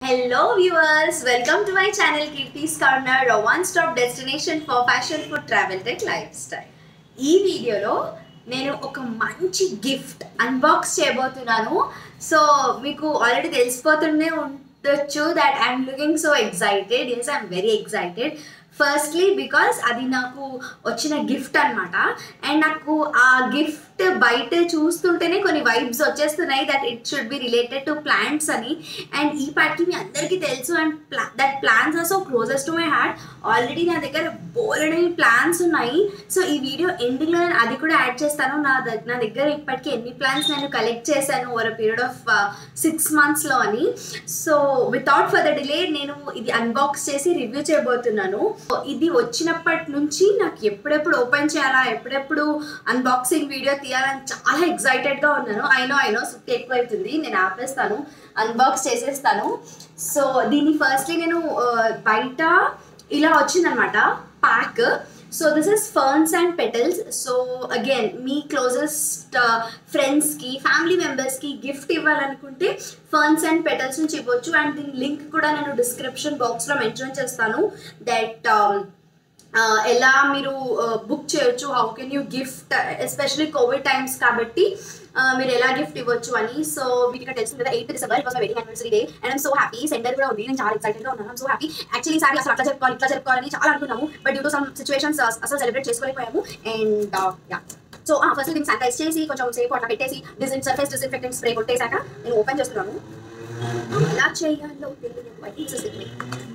Hello viewers, welcome to my channel Kirti's Corner, a one-stop destination for fashion, food, travel, tech, lifestyle. ఈ వీడియోలో నేను ఒక మంచి gift unbox చేయబోతున్నాను so మీకు ఆల్రెడీ తెలిసిపోతుండే ఉండొచ్చు that I'm looking so excited yes I'm very excited firstly because అది నాకు వచ్చిన గిఫ్ట్ అనమాట అండ్ నాకు ఆ గిఫ్ట్ బయట చూస్తుంటేనే కొన్ని వైబ్స్ వచ్చేస్తున్నాయి that it should be related to plants అని అండ్ ఈ పాటికి మీ అందరికీ తెలుసు అండ్ ప్లా that plants are so closest to my heart already నా దగ్గర బోలెడని ప్లాన్స్ ఉన్నాయి సో ఈ వీడియో ఎండింగ్లో నేను అది కూడా యాడ్ చేస్తాను నా దగ్గర నా దగ్గర ఇప్పటికీ ఎన్ని ప్లాన్స్ నేను కలెక్ట్ చేశాను ఓవర్ పీరియడ్ ఆఫ్ సిక్స్ మంత్స్లో అని సో వితౌట్ ఫర్దర్ డిలే నేను ఇది అన్బాక్స్ చేసి రివ్యూ చేయబోతున్నాను So, ఇది వచ్చినప్పటి నుంచి నాకు ఎప్పుడెప్పుడు ఓపెన్ చేయాలా ఎప్పుడెప్పుడు అన్బాక్సింగ్ వీడియో తీయాలని చాలా ఎక్సైటెడ్గా ఉన్నాను అయినో అయినో సుత్తి ఎక్కువ అవుతుంది నేను ఆపేస్తాను అన్బాక్స్ చేసేస్తాను సో దీన్ని ఫస్ట్లీ నేను ఆ, బయట ఇలా వచ్చిందనమాట pack so this is Ferns and Petals so again మీ క్లోజెస్ట్ ఫ్రెండ్స్కి ఫ్యామిలీ మెంబర్స్కి గిఫ్ట్ ఇవ్వాలనుకుంటే ఫర్న్స్ అండ్ పెటల్స్ నుంచి ఇవ్వచ్చు అండ్ దీని లింక్ కూడా నేను డిస్క్రిప్షన్ బాక్స్లో మెన్షన్ చేస్తాను దట్ ఎలా మీరు బుక్ చేయొచ్చు how can you gift especially Covid times కాబట్టి uh, మీరు ఎలా గిఫ్ట్ ఇవ్వచ్చు అని సో మీకు తెలిసింది కదా eighth December it was my wedding anniversary day and I'm so happy centre కూడా ఉంది నేను చాలా ఎక్సైటెడ్ గా ఉన్నాను సో హ్యాపీ యాక్చువల్లీ సారి అసలు అట్లా చెప్పుకోవాలి ఇట్లా చెప్పుకోవాలని చాలా అనుకున్నాము but due to some situations అసలు సెలబ్రేట్ చేసుకోలేకపోయాము అండ్ యా సో ఫస్ట్ దీన్ని శానిటైజ్ చేసి కొంచెం సేపు అట్లా పెట్టేసి డిజిన్ సర్ఫేస్ డిస్ఇన్ఫెక్టెంట్ స్ప్రే కొట్టేశాక నేను ఓపెన్ చేస్తున్నాను ఎలా చేయాలో తెలియదు It's a secret.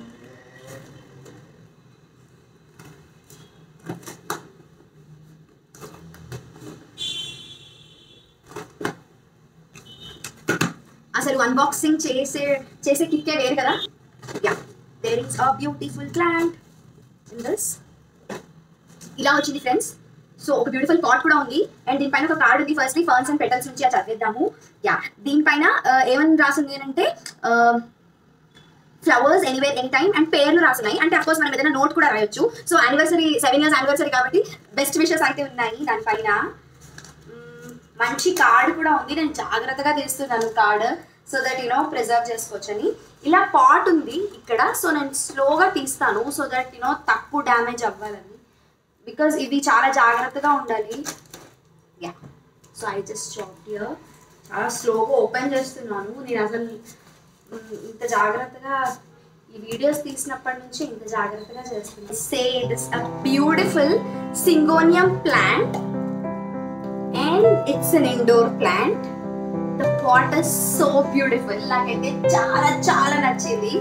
అసలు అన్బాక్సింగ్ చేసే చేసే కిక్కే వేరు కదా yeah there is a beautiful plant in this ఇలా వచ్చింది ఫ్రెండ్స్ సో ఒక బ్యూటిఫుల్ పాట్ కూడా ఉంది అండ్ దీనిపైన ఒక కార్డ్ ఉంది ఫస్ట్లీ ఫర్న్స్ అండ్ పెటల్స్ నుంచి అది చదివేద్దాము యా దీనిపైన uh, ఏమని రాసింది అంటే flowers anywhere any time and పేర్లు రాసున్నాయి అంటే అఫ్కోర్స్ మనం ఏదైనా నోట్ కూడా రాయొచ్చు so anniversary seven years anniversary కాబట్టి బెస్ట్ విషెస్ అయితే ఉన్నాయి దానిపైన మ్మ్, మంచి కార్డ్ కూడా ఉంది నేను జాగ్రత్తగా తీస్తున్నాను card so that you know preserve చేసుకోవచ్చని ఇలా పాట్ ఉంది ఇక్కడ సో నేను స్లోగా తీస్తాను సో దట్ యునో తక్కువ డ్యామేజ్ అవ్వాలని బికాజ్ ఇవి చాలా జాగ్రత్తగా ఉండాలి yeah so I just stop here చాలా స్లోగా ఓపెన్ చేస్తున్నాను నేను అసలు మ్, ఇంత జాగ్రత్తగా ఈ వీడియోస్ తీసినప్పటి నుంచి ఇంత జాగ్రత్తగా చేస్తున్నాను say this a beautiful syngonium plant and it's an indoor plant the pot is so beautiful నాకైతే చాలా చాలా నచ్చింది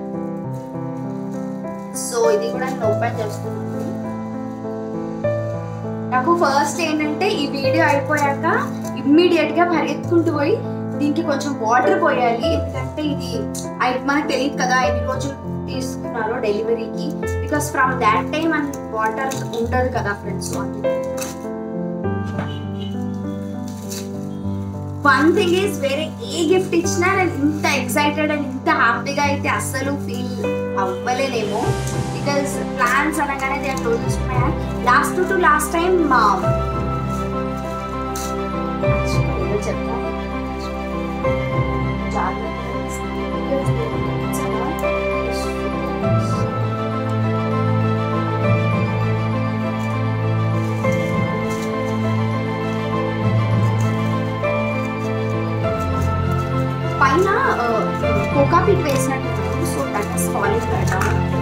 సో ఇది కూడా నేను ఓపెన్ చేస్తున్నాను నాకు ఫస్ట్ ఏంటంటే ఈ వీడియో అయిపోయాక ఇమ్మీడియట్ గా పరిగెత్తుకుంటూ పోయి దీనికి కొంచెం వాటర్ పోయాలి ఎందుకంటే ఇది అయి- మనకు తెలియదు కదా ఎన్ని రోజులు తీసుకున్నారో డెలివరీకి బికాస్ ఫ్రమ్ దాట్ టైం మన వాటర్ ఉండదు కదా ఫ్రెండ్స్ వన్ థింగ్ ఈస్ వేరే ఏ గిఫ్ట్ ఇచ్చినా నేను ఇంత ఎక్సైటెడ్ అండ్ ఇంత హ్యాపీగా అయితే అస్సలు ఫీల్ అవ్వలేనేమో బికాస్ ప్లాన్స్ అనగానే they are closest to my heart last to last time ఏదో చెప్తా జాగ్రత్తగా తీసుకోండి. Because they are చాలా పైన కోకా పిట్ వేసినట్టు so that is falling better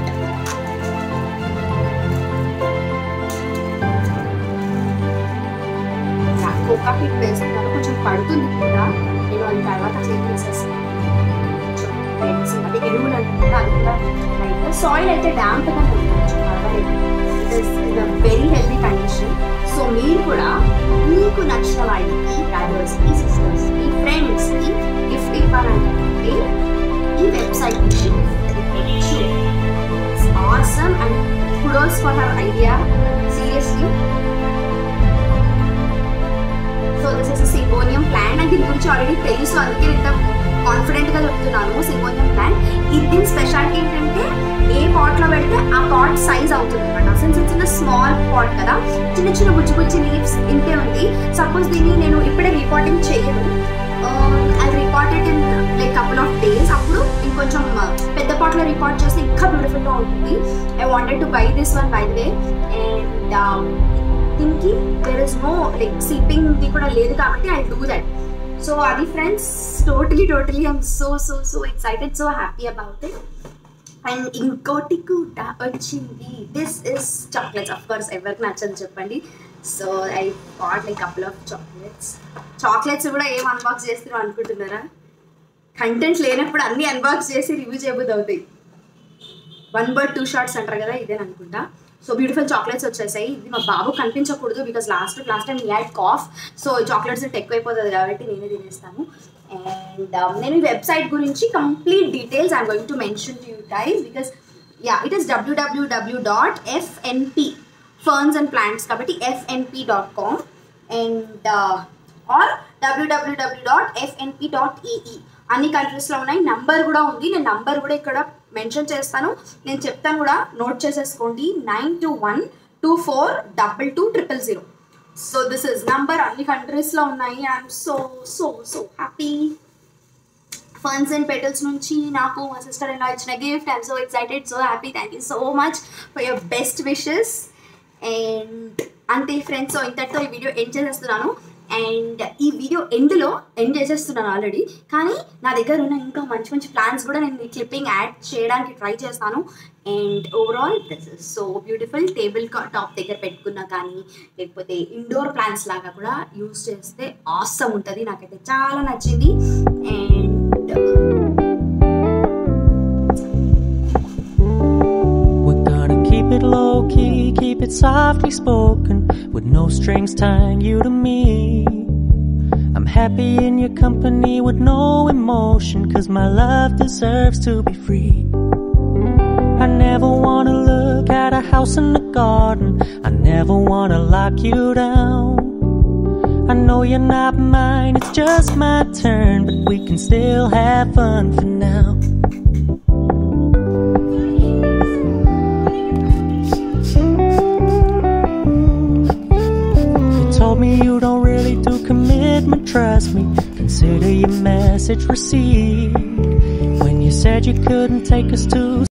coco peat వేస్తున్నాను కొంచెం పడుతుంది కూడా నేను అది తర్వాత చేంజ్ చేసేస్తాను కొంచెం బెడ్స్ అంటే ఎరువులు అంటున్నా అది కూడా లైక్ సాయిల్ అయితే డ్యాంప్గా ఉంది కొంచెం పర్వాలేదు it is in a very healthy condition so మీరు కూడా మీకు నచ్చిన వాళ్ళకి బ్రదర్స్కి సిస్టర్స్కి ఫ్రెండ్స్కి గిఫ్ట్ ఇవ్వాలనుకుంటే ఈ వెబ్సైట్ నుంచి awesome and kudos for her idea seriously so this is syngonium plant నాకు దీని గురించి ఆల్రెడీ తెలుసు అందుకే నేను ఇంత కాన్ఫిడెంట్ గా చెప్తున్నాను సింగోనియం ప్లాంట్ ఇది దీని స్పెషాలిటీ ఏంటంటే ఏ పాట్ లో పెడితే ఆ పాట్ సైజ్ అవుతుంది అనమాట since it's in small pot కదా చిన్న చిన్న బుజ్జి బుజ్జి లీవ్స్ ఇంతే ఉంది సపోజ్ దీన్ని నేను ఇప్పుడే రిపోర్టింగ్ చేయను I repotted in like couple of days అప్పుడు ఇంకొంచెం ఆ, లో రికార్డ్ చేస్తే ఇంకా బ్యూటిఫుల్ గా ఉంటుంది I wanted to buy this one by the way and దీనికి there is no like sleeping the కూడా లేదు కాబట్టి ఐ డూ దట్ సో అది friends totally totally I'm so so so excited so happy about it and ఇంకోటి కూడా వచ్చింది this is chocolates of course ఎవరికి నచ్చని చెప్పండి so I what like couple of chocolates chocolates కూడా ఏం అన్బాక్స్ చేస్తున్నావు అనుకుంటున్నారా కంటెంట్ లేనప్పుడు అన్ని అన్బాక్స్ చేసి రివ్యూ చేయబోద్దు అవుతాయి వన్ బర్డ్ టూ షార్ట్స్ అంటారు కదా ఇదే అనుకుంటా సో బ్యూటిఫుల్ చాక్లెట్స్ వచ్చేసాయి ఇది మా బాబు కనిపించకూడదు because last last time had cough so chocolates ఎక్కువ అయిపోతుంది కాబట్టి నేనే తినేస్తాను అండ్ నేను ఈ వెబ్సైట్ గురించి complete details I'm going to mention to you guys because yeah it is WWW dot FNP Ferns and plants కాబట్టి FNP dot com and or WWW dot FNP dot AE అన్ని కంట్రీస్లో ఉన్నాయి number కూడా ఉంది నేను number కూడా ఇక్కడ mention చేస్తాను నేను చెప్తాను కూడా నోట్ చేసేసుకోండి nine two one two four double two triple zero so this is number అన్ని కంట్రీస్లో ఉన్నాయి I'm so so so happy funs and petals నుంచి నాకు మా సిస్టర్ ఇలా ఇచ్చిన gift I'm so excited so happy thank you so much for your best wishes and అంతే friends so ఇంతటితో ఈ వీడియో ఎండ్ చేసేస్తున్నాను అండ్ ఈ వీడియో ఎండ్లో ఎండ్ చేసేస్తున్నాను ఆల్రెడీ కానీ నా దగ్గర ఉన్న ఇంకా మంచి మంచి ప్లాన్స్ కూడా నేను ఈ క్లిప్పింగ్ యాడ్ చేయడానికి ట్రై చేస్తాను and overall this is so beautiful table top దగ్గర పెట్టుకున్నా కానీ లేకపోతే ఇండోర్ ప్లాంట్స్ లాగా కూడా యూస్ చేస్తే ఆసమ్ ఉంటుంది నాకైతే చాలా నచ్చింది and We're gonna keep it low key, keep it softly spoken, with no strings tying you to me. I'm happy in your company with no emotion, cause my love deserves to be free. I never wanna look at a house in the garden, I never wanna lock you down. I know you're not mine, it's just my turn, but we can still have fun for now. You told me you don't really do commitment, trust me. Consider your message received. When you said you couldn't take us to